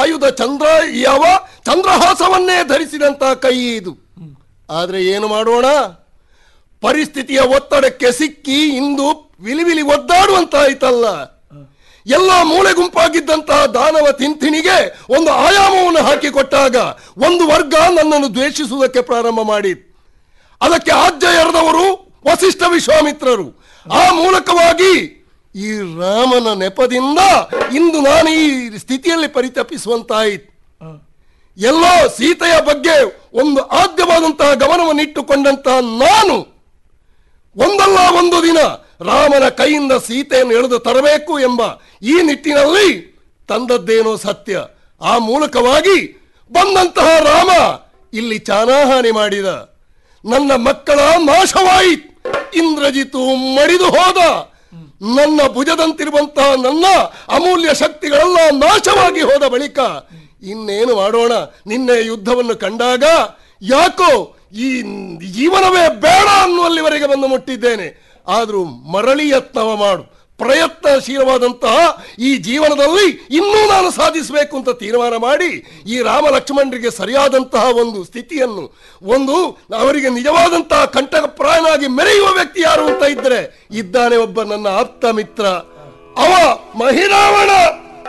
ಆಯುಧ ಚಂದ್ರ ಯಾವ ಚಂದ್ರಹಾಸವನ್ನೇ ಧರಿಸಿದಂತ ಕೈ ಇದು ಆದ್ರೆ ಏನು ಮಾಡೋಣ ಪರಿಸ್ಥಿತಿಯ ಒತ್ತಡಕ್ಕೆ ಸಿಕ್ಕಿ ಇಂದು ವಿಲಿವಿಲಿ ಒದ್ದಾಡುವಂತಾಯ್ತಲ್ಲ ಎಲ್ಲ ಮೂಲೆ ಗುಂಪಾಗಿದ್ದಂತಹ ದಾನವ ತಿಂತಿಣಿಗೆ ಒಂದು ಆಯಾಮವನ್ನು ಹಾಕಿಕೊಟ್ಟಾಗ ಒಂದು ವರ್ಗ ನನ್ನನ್ನು ದ್ವೇಷಿಸುವುದಕ್ಕೆ ಪ್ರಾರಂಭ ಮಾಡಿ ಅದಕ್ಕೆ ಆಜ್ಯ ಎರೆದವರು ವಸಿಷ್ಠ ವಿಶ್ವಾಮಿತ್ರರು ಆ ಮೂಲಕವಾಗಿ ಈ ರಾಮನ ನೆಪದಿಂದ ಇಂದು ನಾನು ಈ ಸ್ಥಿತಿಯಲ್ಲಿ ಪರಿತಪಿಸುವಂತಾಯಿತು ಎಲ್ಲೋ ಸೀತೆಯ ಬಗ್ಗೆ ಒಂದು ಆದ್ಯವಾದಂತಹ ಗಮನವನ್ನಿಟ್ಟುಕೊಂಡಂತಹ ನಾನು ಒಂದಲ್ಲ ಒಂದು ದಿನ ರಾಮನ ಕೈಯಿಂದ ಸೀತೆಯನ್ನು ಎಳೆದು ತರಬೇಕು ಎಂಬ ಈ ನಿಟ್ಟಿನಲ್ಲಿ ತಂದದ್ದೇನೋ ಸತ್ಯ ಆ ಮೂಲಕವಾಗಿ ಬಂದಂತಹ ರಾಮ ಇಲ್ಲಿ ಚಾನಾಹಾನಿ ಮಾಡಿದ ನನ್ನ ಮಕ್ಕಳ ನಾಶವಾಯಿತು ಇಂದ್ರಜಿತು ಮಡಿದು ಹೋದ ನನ್ನ ಭುಜದಂತಿರುವಂತಹ ನನ್ನ ಅಮೂಲ್ಯ ಶಕ್ತಿಗಳೆಲ್ಲ ನಾಶವಾಗಿ ಹೋದ ಬಳಿಕ ಇನ್ನೇನು ಮಾಡೋಣ ನಿನ್ನೆ ಯುದ್ಧವನ್ನು ಕಂಡಾಗ ಯಾಕೋ ಈ ಜೀವನವೇ ಬೇಡ ಅನ್ನುವಲ್ಲಿವರೆಗೆ ಬಂದು ಮುಟ್ಟಿದ್ದೇನೆ ಆದ್ರೂ ಮರಳಿ ಯತ್ನವ ಮಾಡು ಪ್ರಯತ್ನಶೀಲವಾದಂತಹ ಈ ಜೀವನದಲ್ಲಿ ಇನ್ನೂ ನಾನು ಸಾಧಿಸಬೇಕು ಅಂತ ತೀರ್ಮಾನ ಮಾಡಿ ಈ ರಾಮ ಲಕ್ಷ್ಮಣರಿಗೆ ಸರಿಯಾದಂತಹ ಒಂದು ಸ್ಥಿತಿಯನ್ನು ಒಂದು ಅವರಿಗೆ ನಿಜವಾದಂತಹ ಕಂಟಕಪ್ರಾಯನಾಗಿ ಮೆರೆಯುವ ವ್ಯಕ್ತಿ ಯಾರು ಅಂತ ಇದ್ರೆ ಇದ್ದಾನೆ ಒಬ್ಬ ನನ್ನ ಆಪ್ತ ಮಿತ್ರ ಅವ ಮಹಿರಾವಣ